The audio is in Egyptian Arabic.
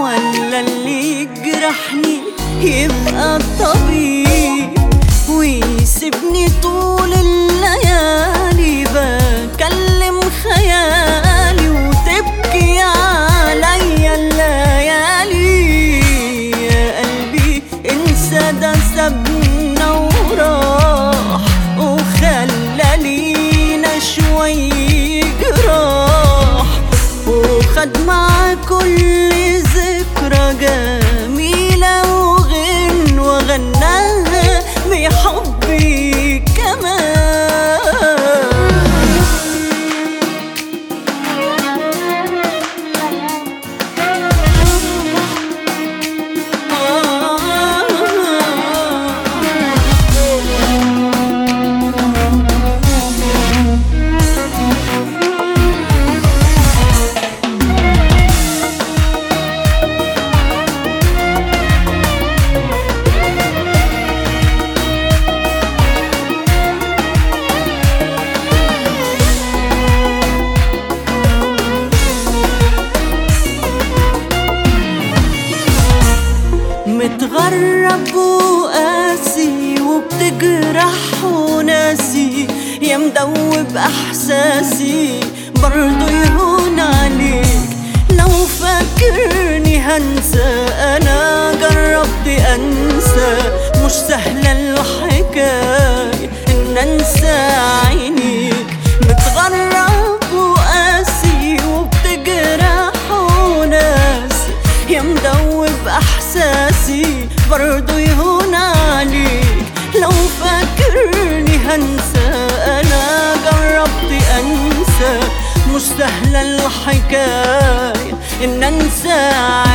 ولا اللي يجرحني يبقى الطبيب ويسيبني طول الليالي بكلم خيالي وتبكي عليا الليالي يا قلبي انسى ده سابنا وراح وخلى لينا شوي جراح وخد مع كل ذكرى جميلة وغن وغناها بحبي كمان متغرب وقاسي وبتجرح وناسي يا مدوب احساسي برضو يهون عليك لو فاكرني هنسى انا جربت انسى مش سهلة الحكاية ان انسى عينيك متغرب وقاسي وبتجرح وناسي يا مدوب احساسي برضو يهون عليك لو فاكرني هنسى انا جربت انسى مش سهلة الحكاية ان انسى